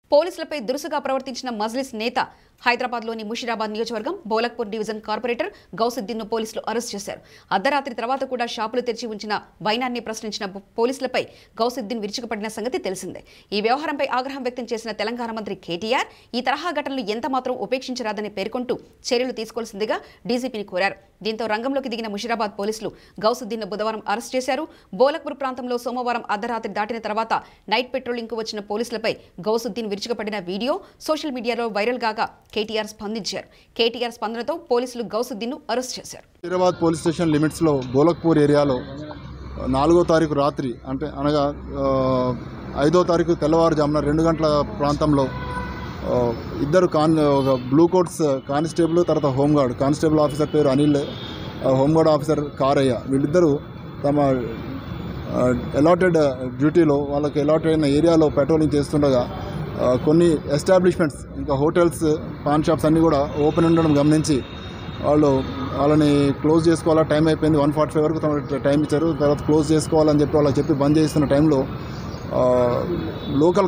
పోలీసులపై దురుసుగా ప్రవర్తించిన మజ్లిస్ నేత హైదరాబాద్లోని ముషిరాబాద్ నియోజకవర్గం బోలక్పూర్ డివిజన్ కార్పొరేటర్ గౌసుద్దీన్ను పోలీసులు అరెస్ట్ చేశారు అర్ధరాత్రి తర్వాత కూడా షాపులు తెరిచి ఉంచిన వైనాన్ని ప్రశ్నించిన పో- పోలీసులపై గౌసుద్దీన్ విరుచుకుపడిన సంగతి తెలిసిందే ఈ వ్యవహారంపై ఆగ్రహం వ్యక్తం చేసిన తెలంగాణ మంత్రి కేటీఆర్ ఈ తరహా ఘటనలు ఎంత మాత్రం ఉపేక్షించరాదని పేర్కొంటూ చర్యలు తీసుకోవాల్సిందిగా డీజీపీని కోరారు దీంతో రంగంలోకి దిగిన ముషిరాబాద్ పోలీసులు గౌసుద్దీన్ను బుధవారం అరెస్ట్ చేశారు బోలక్పూర్ ప్రాంతంలో సోమవారం అర్ధరాత్రి దాటిన తర్వాత నైట్ పెట్రోలింగ్కు వచ్చిన పోలీసులపై గౌసుద్దీన్ విరుచుకుపడిన వీడియో సోషల్ మీడియాలో వైరల్ కాగా కేటీఆర్ స్పందించారు కేటీఆర్ స్పందనతో పోలీసులు గౌసుద్దీన్ను అరెస్ట్ చేశారు హైదరాబాద్ పోలీస్ స్టేషన్ లిమిట్స్లో గోలక్పూర్ ఏరియాలో నాలుగో తారీఖు రాత్రి అంటే అనగా ఆ, ఐదో తారీఖు తెల్లవారుజామున రెండు గంటల ప్రాంతంలో ఆ, ఇద్దరు కాన్ ఒక బ్లూ కోట్స్ కానిస్టేబుల్ తర్వాత హోంగార్డ్ కానిస్టేబుల్ ఆఫీసర్ పేరు అనిల్ ఆ, హోంగార్డ్ ఆఫీసర్ కారయ్య వీళ్ళిద్దరూ తమ అలాటెడ్ డ్యూటీలో వాళ్ళకి అలాట్ అయిన ఏరియాలో పెట్రోలింగ్ చేస్తుండగా ఆ, కొన్ని ఎస్టాబ్లిష్మెంట్స్ ఇంకా హోటల్స్ పాన్ షాప్స్ అన్నీ కూడా ఓపెన్ ఉండడం గమనించి వాళ్ళు వాళ్ళని క్లోజ్ చేసుకోవాలా టైం అయిపోయింది వన్ ఫార్టీ ఫైవ్ వరకు తమ టైం ఇచ్చారు తర్వాత క్లోజ్ చేసుకోవాలని చెప్పి వాళ్ళకి చెప్పి బంద్ చేస్తున్న టైంలో లోకల్